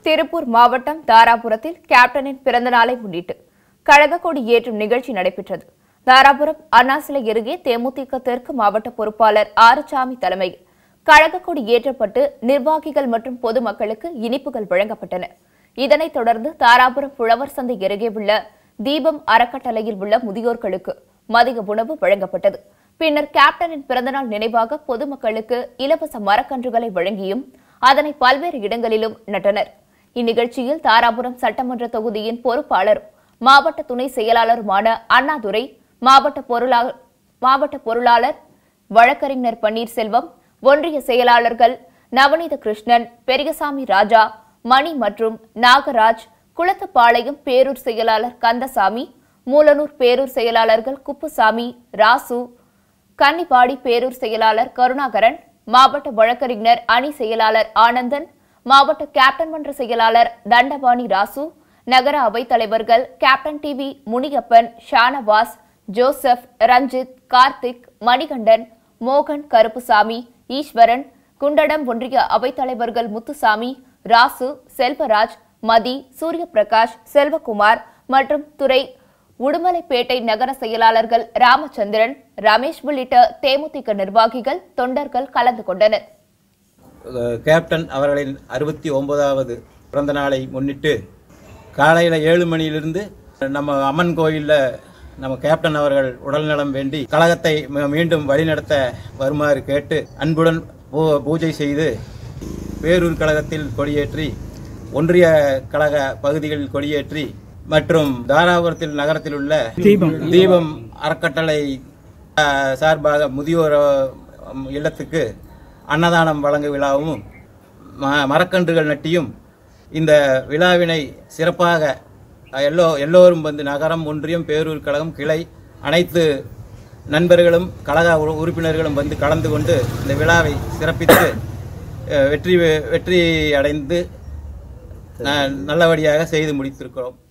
திருப்பூர் மாவட்டம் தாராபுரத்தில் கேப்டனின் பிறந்த நாளை முன்னிட்டு கழக கொடி ஏற்றும் நிகழ்ச்சி நடைபெற்றது தாராபுரம் அண்ணா சிலை அருகே தேமுதிக தெற்கு மாவட்ட பொறுப்பாளர் ஆறுசாமி தலைமையில் கழக கொடி ஏற்றப்பட்டு நிர்வாகிகள் மற்றும் பொதுமக்களுக்கு இனிப்புகள் வழங்கப்பட்டன இதனைத் தொடர்ந்து தாராபுரம் புழவர் சந்தை அருகே உள்ள தீபம் அறக்கட்டளையில் உள்ள முதியோர்களுக்கு மதிய உணவு வழங்கப்பட்டது பின்னர் கேப்டனின் பிறந்தநாள் நினைவாக பொதுமக்களுக்கு இலவச மரக்கன்றுகளை வழங்கியும் அதனை பல்வேறு இடங்களிலும் நட்டனர் இந்நிகழ்ச்சியில் தாராபுரம் சட்டமன்ற தொகுதியின் பொறுப்பாளரும் மாவட்ட துணை செயலாளருமான அண்ணாதுரை மாவட்ட பொருளாளர் மாவட்ட பொருளாளர் வழக்கறிஞர் பன்னீர்செல்வம் ஒன்றிய செயலாளர்கள் நவநீத கிருஷ்ணன் பெரியசாமி ராஜா மணி மற்றும் நாகராஜ் குளத்துப்பாளையம் பேரூர் செயலாளர் கந்தசாமி மூலனூர் பேரூர் செயலாளர்கள் குப்புசாமி ராசு கன்னிப்பாடி பேரூர் செயலாளர் கருணாகரன் மாவட்ட வழக்கறிஞர் அணி செயலாளர் ஆனந்தன் மாவட்ட கேப்டன் மன்ற செயலாளர் தண்டபாணி ராசு நகர அவைத் தலைவர்கள் Captain TV Muniyappan Shanavas Joseph Ranjith Karthik Manikandan மோகன் கருப்புசாமி ஈஸ்வரன் குண்டடம் ஒன்றிய அவைத் தலைவர்கள் முத்துசாமி ராசு செல்வராஜ் மதி சூரியபிரகாஷ் செல்வகுமார் மற்றும் துறை உடுமலைப்பேட்டை நகர செயலாளர்கள் ராமச்சந்திரன் ரமேஷ் உள்ளிட்ட தேமுதிக நிர்வாகிகள் தொண்டர்கள் கலந்து கொண்டனர் அஹ் கேப்டன் அவர்களின் அறுபத்தி ஒன்பதாவது பிறந்த நாளை முன்னிட்டு காலையில் ஏழு மணியிலிருந்து நம்ம அம்மன் கோயிலில் நம்ம கேப்டன் அவர்கள் உடல்நலம் வேண்டி கழகத்தை மீ- மீண்டும் வழிநடத்த வருமாறு கேட்டு அன்புடன் பூ- பூஜை செய்து பேரூர் கழகத்தில் கொடியேற்றி ஒன்றிய கழக பகுதிகளில் கொடியேற்றி மற்றும் தாராபுரத்தில் நகரத்தில் உள்ள தீபம் அறக்கட்டளை அஹ், சார்பாக முதியோர் அஹ், இல்லத்துக்கு அன்னதானம் வழங்க விழாவும் ம- மரக்கன்றுகள் நட்டியும் இந்த விழாவினை சிறப்பாக அஹ், எல்லோ எல்லோரும் வந்து நகரம் ஒன்றியம் பேரூர் கழகம் கிளை அனைத்து நண்பர்களும் கழக உறு- உறுப்பினர்களும் வந்து கலந்து கொண்டு இந்த விழாவை சிறப்பித்து அஹ், வெற்றி வெற்றி அடைந்து ந- நல்லபடியாக செய்து முடித்திருக்கிறோம்